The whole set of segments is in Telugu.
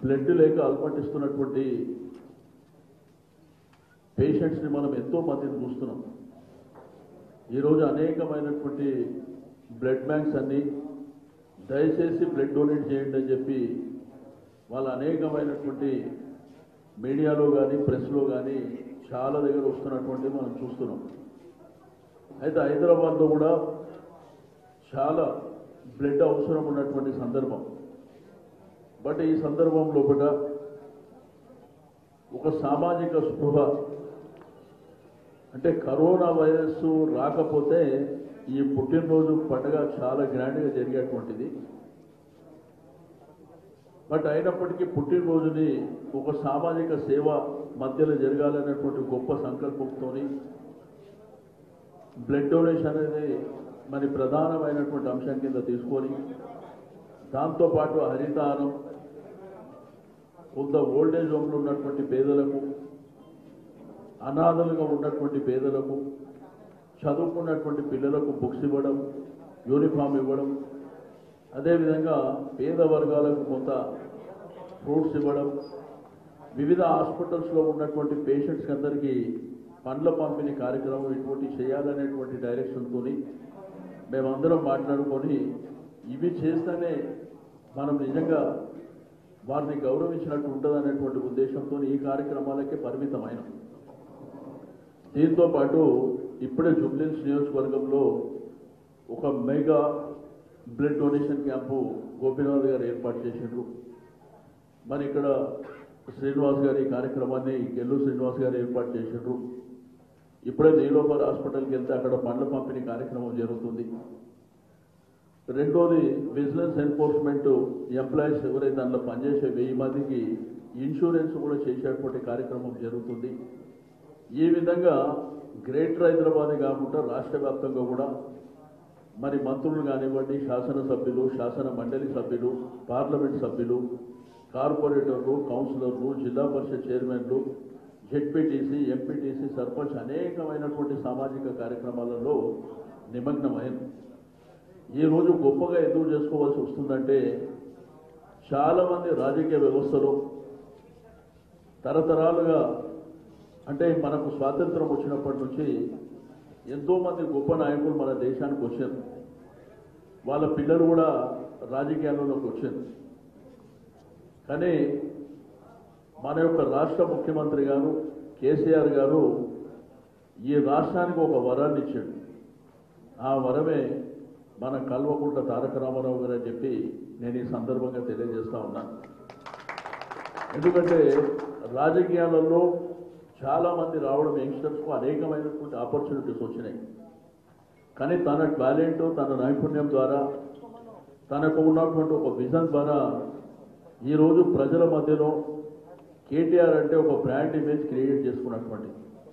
బ్లడ్ లేక అల్పటిస్తున్నటువంటి పేషెంట్స్ని మనం ఎంతో మందిని చూస్తున్నాం ఈరోజు అనేకమైనటువంటి బ్లడ్ బ్యాంక్స్ అన్ని దయచేసి బ్లడ్ డొనేట్ చేయండి అని చెప్పి వాళ్ళు అనేకమైనటువంటి మీడియాలో కానీ ప్రెస్లో కానీ చాలా దగ్గర వస్తున్నటువంటి మనం చూస్తున్నాం అయితే హైదరాబాద్లో కూడా చాలా బ్లడ్ అవసరం ఉన్నటువంటి సందర్భం బట్ ఈ సందర్భం లోపల ఒక సామాజిక స్పృహ అంటే కరోనా వైరస్ రాకపోతే ఈ పుట్టినరోజు పండుగ చాలా గ్రాండ్గా జరిగేటువంటిది బట్ అయినప్పటికీ పుట్టినరోజుని ఒక సామాజిక సేవ మధ్యలో జరగాలనేటువంటి గొప్ప సంకల్పంతో బ్లడ్ డొనేషన్ అనేది మరి ప్రధానమైనటువంటి అంశం కింద తీసుకొని దాంతోపాటు హరితారం కొంత ఓల్డేజ్ హోమ్లో ఉన్నటువంటి పేదలకు అనాథలుగా ఉన్నటువంటి పేదలకు చదువుకున్నటువంటి పిల్లలకు బుక్స్ ఇవ్వడం యూనిఫామ్ ఇవ్వడం అదేవిధంగా పేద వర్గాలకు కొంత ఫ్రూట్స్ ఇవ్వడం వివిధ హాస్పిటల్స్లో ఉన్నటువంటి పేషెంట్స్ అందరికీ పండ్ల పంపిణీ కార్యక్రమం ఇటువంటి చేయాలనేటువంటి డైరెక్షన్తో మేమందరం మాట్లాడుకొని ఇవి చేస్తేనే మనం నిజంగా వారిని గౌరవించినట్టు ఉంటుంది అనేటువంటి ఉద్దేశంతో ఈ కార్యక్రమాలకే పరిమితమైన దీంతో పాటు ఇప్పుడే జుబ్లీన్స్ నియోజకవర్గంలో ఒక mega blood donation camp Gopinath garu ఏర్పాటు చేసిండ్రు మరి ఇక్కడ శ్రీనివాస్ గారి ఈ కార్యక్రమాన్ని గెల్లు శ్రీనివాస్ గారు ఏర్పాటు చేసిండ్రు ఇప్పుడే నీలోపర్ హాస్పిటల్కి వెళ్తే అక్కడ పండ్ల పంపిణీ కార్యక్రమం జరుగుతుంది రెండోది విజిలెన్స్ ఎన్ఫోర్స్మెంట్ ఎంప్లాయీస్ ఎవరైతే అందులో పనిచేసే వెయ్యి మందికి ఇన్సూరెన్స్ కూడా చేసేటువంటి కార్యక్రమం జరుగుతుంది ఈ విధంగా గ్రేటర్ హైదరాబాదే కాకుండా రాష్ట్ర వ్యాప్తంగా కూడా మరి మంత్రులు కానివ్వండి శాసనసభ్యులు శాసన మండలి సభ్యులు పార్లమెంట్ సభ్యులు కార్పొరేటర్లు కౌన్సిలర్లు జిల్లా పరిషత్ చైర్మన్లు జెడ్పీటీసీ ఎంపీటీసీ సర్పంచ్ అనేకమైనటువంటి సామాజిక కార్యక్రమాలలో నిమగ్నమైంది ఈ రోజు గొప్పగా ఎందుకు చేసుకోవాల్సి వస్తుందంటే చాలామంది రాజకీయ వ్యవస్థలో తరతరాలుగా అంటే మనకు స్వాతంత్రం వచ్చినప్పటి నుంచి ఎంతోమంది గొప్ప నాయకులు మన దేశానికి వచ్చారు వాళ్ళ పిల్లలు కూడా రాజకీయాల్లోకి వచ్చారు కానీ మన యొక్క రాష్ట్ర ముఖ్యమంత్రి గారు కేసీఆర్ గారు ఈ రాష్ట్రానికి ఒక వరాన్ని ఇచ్చాడు ఆ వరమే మన కల్వకుంట్ల తారక రామారావు గారు అని చెప్పి నేను ఈ సందర్భంగా తెలియజేస్తా ఉన్నాను ఎందుకంటే రాజకీయాలలో చాలా మంది రావడం యంగ్స్టర్స్కు అనేకమైనటువంటి ఆపర్చునిటీస్ వచ్చినాయి కానీ తన టాలెంట్ తన నైపుణ్యం ద్వారా తనకు ఉన్నటువంటి ఒక విజన్ ద్వారా ఈరోజు ప్రజల మధ్యలో కేటీఆర్ అంటే ఒక బ్రాండ్ ఇమేజ్ క్రియేట్ చేసుకున్నటువంటి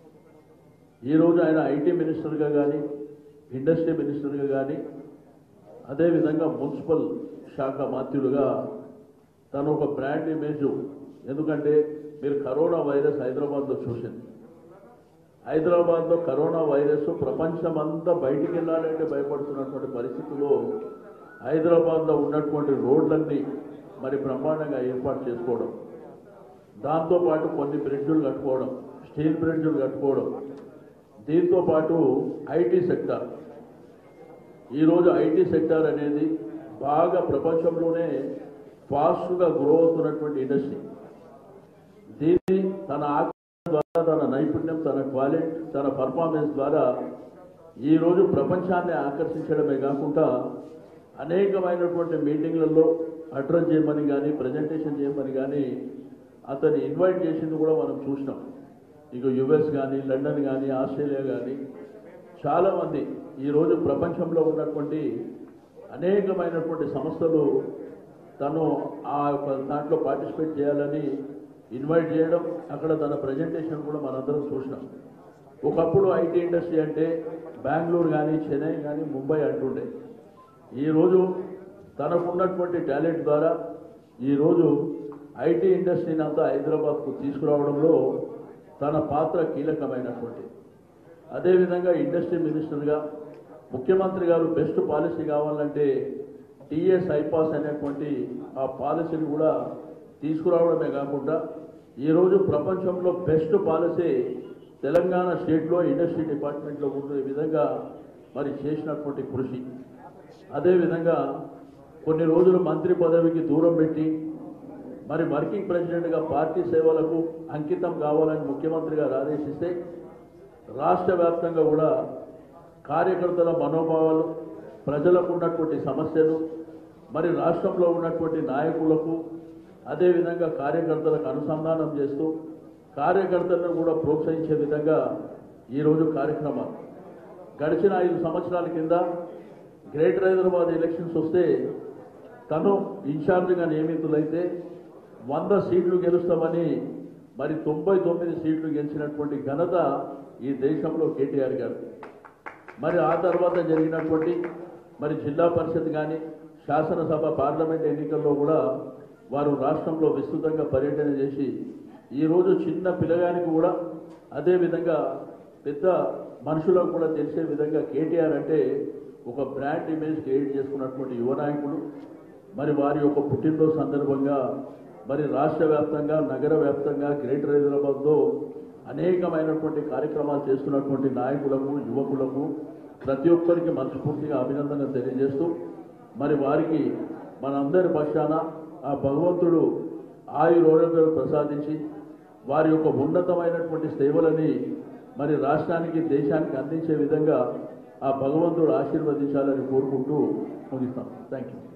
ఈరోజు ఆయన ఐటీ మినిస్టర్గా కానీ ఇండస్ట్రీ మినిస్టర్గా కానీ అదేవిధంగా మున్సిపల్ శాఖ మాత్యులుగా తను ఒక బ్రాండ్ ఇమేజ్ ఎందుకంటే మీరు కరోనా వైరస్ హైదరాబాద్లో చూసింది హైదరాబాద్లో కరోనా వైరస్ ప్రపంచమంతా బయటికి వెళ్ళాలంటే భయపడుతున్నటువంటి పరిస్థితుల్లో హైదరాబాద్లో ఉన్నటువంటి రోడ్లన్నీ మరి బ్రహ్మాండంగా ఏర్పాటు చేసుకోవడం దాంతోపాటు కొన్ని బ్రిడ్జులు కట్టుకోవడం స్టీల్ బ్రిడ్జులు కట్టుకోవడం దీంతో పాటు ఐటీ సెక్టార్ ఈరోజు ఐటీ సెక్టార్ అనేది బాగా ప్రపంచంలోనే ఫాస్ట్గా గ్రో అవుతున్నటువంటి ఇండస్ట్రీ దీన్ని తన ఆకర్షణ ద్వారా తన నైపుణ్యం తన క్వాలిటీ తన పర్ఫార్మెన్స్ ద్వారా ఈరోజు ప్రపంచాన్ని ఆకర్షించడమే కాకుండా అనేకమైనటువంటి మీటింగ్లలో అడ్రస్ చేయమని కానీ ప్రజెంటేషన్ చేయమని కానీ అతన్ని ఇన్వైట్ చేసింది కూడా మనం చూసినాం ఇక యుఎస్ కానీ లండన్ కానీ ఆస్ట్రేలియా కానీ చాలామంది ఈరోజు ప్రపంచంలో ఉన్నటువంటి అనేకమైనటువంటి సంస్థలు తను ఆ యొక్క దాంట్లో పార్టిసిపేట్ చేయాలని ఇన్వైట్ చేయడం అక్కడ తన ప్రజెంటేషన్ కూడా మనందరం చూసినాం ఒకప్పుడు ఐటీ ఇండస్ట్రీ అంటే బెంగళూరు కానీ చెన్నై కానీ ముంబై అంటుండే ఈరోజు తనకున్నటువంటి టాలెంట్ ద్వారా ఈరోజు ఐటీ ఇండస్ట్రీని అంతా హైదరాబాద్కు తీసుకురావడంలో తన పాత్ర కీలకమైనటువంటి అదేవిధంగా ఇండస్ట్రీ మినిస్టర్గా ముఖ్యమంత్రి గారు బెస్ట్ పాలసీ కావాలంటే టీఎస్ ఐపాస్ అనేటువంటి ఆ పాలసీని కూడా తీసుకురావడమే కాకుండా ఈరోజు ప్రపంచంలో బెస్ట్ పాలసీ తెలంగాణ స్టేట్లో ఇండస్ట్రీ డిపార్ట్మెంట్లో ఉండే విధంగా మరి చేసినటువంటి కృషి అదేవిధంగా కొన్ని రోజులు మంత్రి పదవికి దూరం పెట్టి మరి వర్కింగ్ ప్రెసిడెంట్గా పార్టీ సేవలకు అంకితం కావాలని ముఖ్యమంత్రి గారు ఆదేశిస్తే రాష్ట్ర వ్యాప్తంగా కూడా కార్యకర్తల మనోభావాలు ప్రజలకు ఉన్నటువంటి సమస్యలు మరి రాష్ట్రంలో ఉన్నటువంటి నాయకులకు అదేవిధంగా కార్యకర్తలకు అనుసంధానం చేస్తూ కార్యకర్తలను కూడా ప్రోత్సహించే విధంగా ఈరోజు కార్యక్రమాలు గడిచిన ఐదు సంవత్సరాల కింద గ్రేటర్ హైదరాబాద్ ఎలక్షన్స్ వస్తే తను ఇన్ఛార్జిగా నియమితులైతే వంద సీట్లు గెలుస్తామని మరి తొంభై తొమ్మిది సీట్లు గెలిచినటువంటి ఘనత ఈ దేశంలో కేటీఆర్ గారు మరి ఆ తర్వాత జరిగినటువంటి మరి జిల్లా పరిషత్ కానీ శాసనసభ పార్లమెంట్ ఎన్నికల్లో కూడా వారు రాష్ట్రంలో విస్తృతంగా పర్యటన చేసి ఈరోజు చిన్న పిల్లగానికి కూడా అదేవిధంగా పెద్ద మనుషులకు కూడా తెలిసే విధంగా కేటీఆర్ అంటే ఒక బ్రాండ్ ఇమేజ్ క్రియేట్ చేసుకున్నటువంటి యువ నాయకుడు మరి వారి యొక్క పుట్టినరోజు సందర్భంగా మరి రాష్ట్ర వ్యాప్తంగా నగర వ్యాప్తంగా గ్రేటర్ హైదరాబాద్లో అనేకమైనటువంటి కార్యక్రమాలు చేస్తున్నటువంటి నాయకులకు యువకులకు ప్రతి ఒక్కరికి మనస్ఫూర్తిగా అభినందన తెలియజేస్తూ మరి వారికి మనందరి పక్షాన ఆ భగవంతుడు ఆయురోగ్యాలు ప్రసాదించి వారి యొక్క ఉన్నతమైనటువంటి సేవలని మరి రాష్ట్రానికి దేశానికి అందించే విధంగా ఆ భగవంతుడు ఆశీర్వదించాలని కోరుకుంటూ ముగిస్తాం థ్యాంక్ యూ